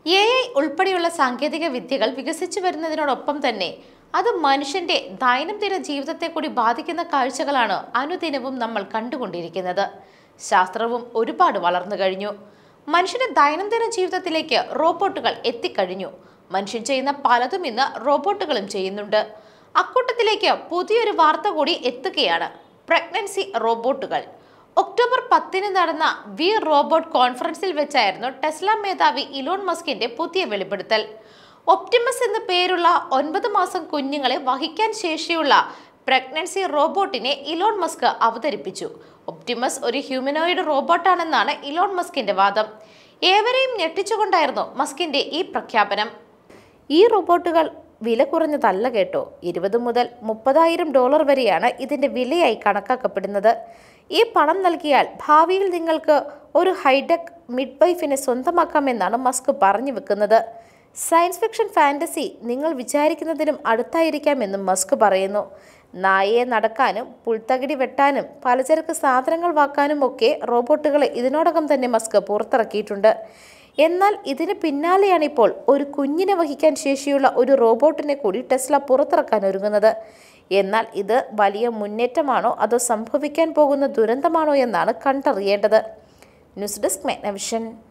A I ഉൾപ്പെടെയുള്ള സാങ്കേതിക വിദ്യകൾ വികസിച്ചു വരുന്നതിനോടൊപ്പം തന്നെ അത് മനുഷ്യന്റെ ദൈനംദിന ജീവിതത്തെ കൂടി ബാധിക്കുന്ന കാഴ്ചകളാണ് അനുദിനവും നമ്മൾ കണ്ടുകൊണ്ടിരിക്കുന്നത് ശാസ്ത്രവും ഒരുപാട് വളർന്നു കഴിഞ്ഞു മനുഷ്യന്റെ ദൈനംദിന ജീവിതത്തിലേക്ക് റോബോട്ടുകൾ എത്തിക്കഴിഞ്ഞു മനുഷ്യൻ ചെയ്യുന്ന പലതും ഇന്ന് റോബോട്ടുകളും ചെയ്യുന്നുണ്ട് അക്കൂട്ടത്തിലേക്ക് പുതിയൊരു വാർത്ത കൂടി എത്തുകയാണ് പ്രഗ്നൻസി റോബോട്ടുകൾ ഒക്ടോബർ പത്തിന് നടന്ന വി റോബോട്ട് കോൺഫറൻസിൽ വെച്ചായിരുന്നു ടെസ്ല മേധാവി ഇലോൺ മസ്കിന്റെ പുതിയ വെളിപ്പെടുത്തൽ ഒപ്റ്റിമസ് എന്ന പേരുള്ള ഒൻപത് മാസം കുഞ്ഞുങ്ങളെ വഹിക്കാൻ ശേഷിയുള്ള പ്രഗ്നൻസി റോബോട്ടിനെ ഇലോൺ മസ്ക് അവതരിപ്പിച്ചു ഒപ്റ്റിമസ് ഒരു ഹ്യൂമനോയിഡ് റോബോട്ടാണെന്നാണ് ഇലോൺ മസ്കിന്റെ വാദം ഏവരെയും ഞെട്ടിച്ചുകൊണ്ടായിരുന്നു മസ്കിന്റെ ഈ പ്രഖ്യാപനം ഈ റോബോട്ടുകൾ വില കുറഞ്ഞതല്ല കേട്ടോ ഇരുപത് മുതൽ മുപ്പതായിരം ഡോളർ വരെയാണ് ഇതിൻ്റെ വിലയായി കണക്കാക്കപ്പെടുന്നത് ഈ പണം നൽകിയാൽ ഭാവിയിൽ നിങ്ങൾക്ക് ഒരു ഹൈടെക് മിഡ് വൈഫിനെ സ്വന്തമാക്കാമെന്നാണ് മസ്ക് പറഞ്ഞു വെക്കുന്നത് സയൻസ് ഫിക്ഷൻ ഫാൻറ്റസി നിങ്ങൾ വിചാരിക്കുന്നതിനും അടുത്തായിരിക്കാമെന്നും മസ്ക് പറയുന്നു നായയെ നടക്കാനും പുൽത്തകിടി വെട്ടാനും പലചരക്ക് സാധനങ്ങൾ വാക്കാനും ഒക്കെ റോബോട്ടുകളെ ഇതിനോടകം തന്നെ മസ്ക് പുറത്തിറക്കിയിട്ടുണ്ട് എന്നാൽ ഇതിന് പിന്നാലെയാണ് ഇപ്പോൾ ഒരു കുഞ്ഞിനെ വഹിക്കാൻ ശേഷിയുള്ള ഒരു റോബോട്ടിനെ കൂടി ടെസ്ല പുറത്തിറക്കാൻ ഒരുങ്ങുന്നത് എന്നാൽ ഇത് വലിയ മുന്നേറ്റമാണോ അതോ സംഭവിക്കാൻ പോകുന്ന ദുരന്തമാണോ എന്നാണ് കണ്ടറിയേണ്ടത് ന്യൂസ് ഡെസ്ക് മെഗ്നവിഷൻ